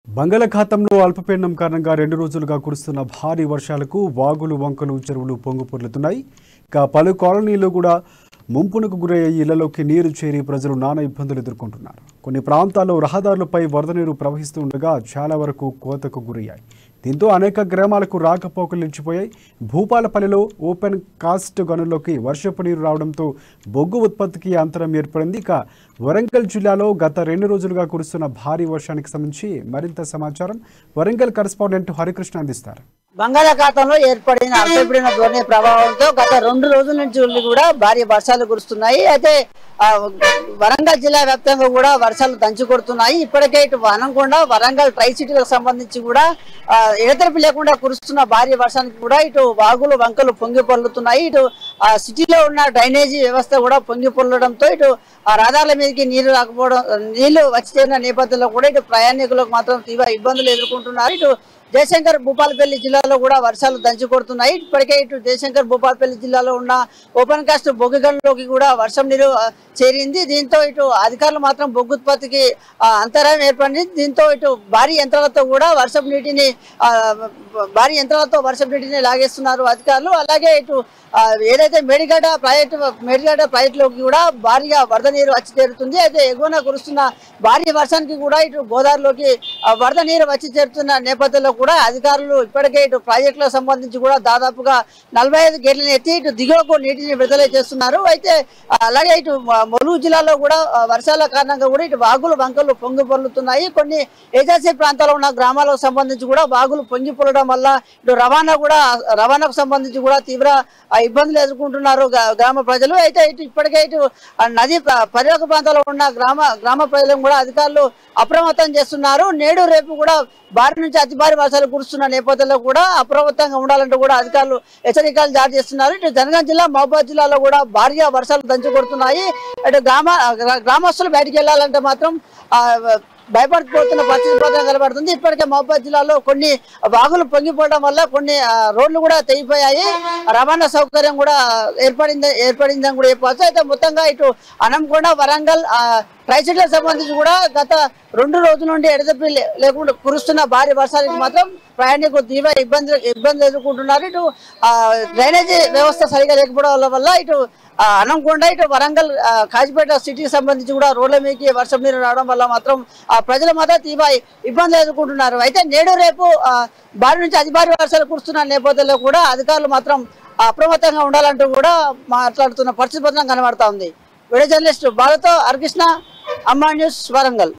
బంగాళాఖాతంలో అల్పపీడనం కారణంగా రెండు రోజులుగా కురుస్తున్న భారీ వర్షాలకు వాగులు వంకలు చెరువులు పొంగు పొర్లుతున్నాయి ఇక పలు కాలనీలు కూడా ముంపునకు గురయ్యే ఇళ్లలోకి నీరు చేరి ప్రజలు నానా ఇబ్బందులు ఎదుర్కొంటున్నారు కొన్ని ప్రాంతాల్లో రహదారులపై వరద నీరు ప్రవహిస్తూ ఉండగా చాలా వరకు కోతకు గురయ్యాయి దీంతో అనేక గ్రామాలకు రాకపోకలు నిలిచిపోయాయి భూపాలపల్లిలో ఓపెన్ కాస్ట్ గనుల్లోకి వర్షపు నీరు రావడంతో బొగ్గు ఉత్పత్తికి అంతరం ఏర్పడింది ఇక వరంగల్ జిల్లాలో గత రెండు రోజులుగా కురుస్తున్న భారీ వర్షానికి సంబంధించి మరింత సమాచారం వరంగల్ కరెస్పాండెంట్ హరికృష్ణ అందిస్తారు బంగాళాఖాతంలో ఏర్పడిన అల్పపీడన ధోరణి ప్రభావంతో గత రెండు రోజుల నుంచి కూడా భారీ వర్షాలు కురుస్తున్నాయి అయితే ఆ, వరంగల్ జిల్లా వ్యాప్తంగా కూడా వర్షాలు దంచి కొడుతున్నాయి ఇప్పటికే ఇటు వనంకొండ వరంగల్ ట్రై సిటీలకు సంబంధించి కూడా ఆ, ఎడతెరిపి లేకుండా కురుస్తున్న భారీ వర్షానికి కూడా ఇటు వాగులు వంకలు పొంగి పొర్లుతున్నాయి ఇటు ఆ సిటీలో ఉన్న డ్రైనేజీ వ్యవస్థ కూడా పొంగి పొర్లడంతో ఇటు ఆ రహదారుల మీదకి నీళ్లు రాకపోవడం నీళ్లు వచ్చి చేరిన నేపథ్యంలో కూడా ఇటు ప్రయాణికులకు మాత్రం తీవ్ర ఇబ్బందులు ఎదుర్కొంటున్నారు ఇటు జయశంకర్ భూపాలపల్లి జిల్లాలో కూడా వర్షాలు దంచి కొడుతున్నాయి ఇప్పటికే ఇటు జయశంకర్ భూపాలపల్లి జిల్లాలో ఉన్న ఓపెన్ కాస్ట్ బొగ్గుగంలోకి కూడా వర్షం నీరు ఆ, చేరింది దీంతో ఇటు అధికారులు మాత్రం బొగ్గు ఉత్పత్తికి ఆ, అంతరాయం ఏర్పడింది దీంతో ఇటు భారీ యంత్రాలతో కూడా వర్షం నీటిని ఆ, భారీ యంత్రాలతో వర్షం నీటిని లాగేస్తున్నారు అధికారులు అలాగే ఇటు ఆ, ఏదైతే మేడిగడ్డ ప్రాజెక్టు మేడిగడ్డ ప్రాజెక్టులోకి కూడా భారీగా వరద నీరు వచ్చి చేరుతుంది అయితే ఎగువన కురుస్తున్న భారీ వర్షానికి కూడా ఇటు గోదావరిలోకి ఆ, వరద నీరు వచ్చి చేరుతున్న నేపథ్యంలో కూడా అధికారులు ఇప్పటికే ఇటు ప్రాజెక్టులకు సంబంధించి కూడా దాదాపుగా నలభై ఐదు గేట్లను ఎత్తి ఇటు దిగువకు నీటిని విడుదల చేస్తున్నారు అయితే ఆ, అలాగే ఇటు మ- ములుగు జిల్లాలో కూడా ఆ, వర్షాల కారణంగా కూడా ఇటు వాగులు వంకలు పొంగి పొర్లుతున్నాయి కొన్ని ఏజెన్సీ ప్రాంతాల్లో ఉన్న గ్రామాలకు సంబంధించి కూడా వాగులు పొంగి పొరడం వల్ల ఇటు రవాణా కూడా రవాణాకు సంబంధించి కూడా తీవ్ర ఆ, ఇబ్బందులు ఎదుర్కొంటున్నారు గ్రా- గ్రామ ప్రజలు అయితే ఇటు ఇప్పటికే ఇటు ఆ, నది ప- పరివాహక ప్రాంతాల్లో ఉన్న గ్రామ గ్రామ ప్రజలను కూడా అధికారులు అప్రమత్తం చేస్తున్నారు నేడు రేపు కూడా భారీ నుంచి అతి భారీ వర్షాలు కురుస్తున్న నేపథ్యంలో కూడా అప్రమత్తంగా ఉండాలంటూ కూడా అధికారులు హెచ్చరికలు జారీ చేస్తున్నారు ఇటు జనగాం జిల్లా మహబూబాద్ జిల్లాలో కూడా భారీగా వర్షాలు దంచి కొడుతున్నాయి ఇటు గ్రామ గ్రా- గ్రామస్తులు బయటికి వెళ్ళాలంటే మాత్రం ఆ, భయపడిపోతున్న పరిస్థితి మాత్రం కనబడుతుంది ఇప్పటికే మహబూబాద్ జిల్లాలో కొన్ని వాగులు పొంగిపోవడం వల్ల కొన్ని ఆ, రోడ్లు కూడా తెగిపోయాయి రవాణా సౌకర్యం కూడా ఏర్పడింది ఏర్పడిందని కూడా చెప్పవచ్చు అయితే మొత్తంగా ఇటు అనంకొండ వరంగల్ ఆ, ట్రైసిట్లకు సంబంధించి కూడా గత రెండు రోజుల నుండి ఎడతెప్పి లే- లేకుండా కురుస్తున్న భారీ వర్షానికి మాత్రం ప్రయాణికులు తీవ్ర ఇబ్బంది ఇబ్బందులు ఎదుర్కొంటున్నారు ఇటు ఆ, డ్రైనేజీ వ్యవస్థ సరిగా లేకపోవడం వల్ల ఇటు ఆ, అనంకొండ ఇటు వరంగల్ ఆ, కాజిపేట సిటీకి సంబంధించి కూడా రోడ్ల మీదకి వర్షం నీరు రావడం వల్ల మాత్రం ఆ ప్రజలు మాత్రం తీవ్ర ఇబ్బందులు ఎదుర్కొంటున్నారు అయితే నేడు రేపు ఆ, భారీ నుంచి అతి భారీ వర్షాలు కురుస్తున్న నేపథ్యంలో కూడా అధికారులు మాత్రం అప్రమత్తంగా ఉండాలంటూ కూడా మాట్లాడుతున్న పరిస్థితి మాత్రం కనబడతా ఉంది వీడియో జర్నలిస్ట్ బాలతో హరికృష్ణ అమ్మా న్యూస్ వరంగల్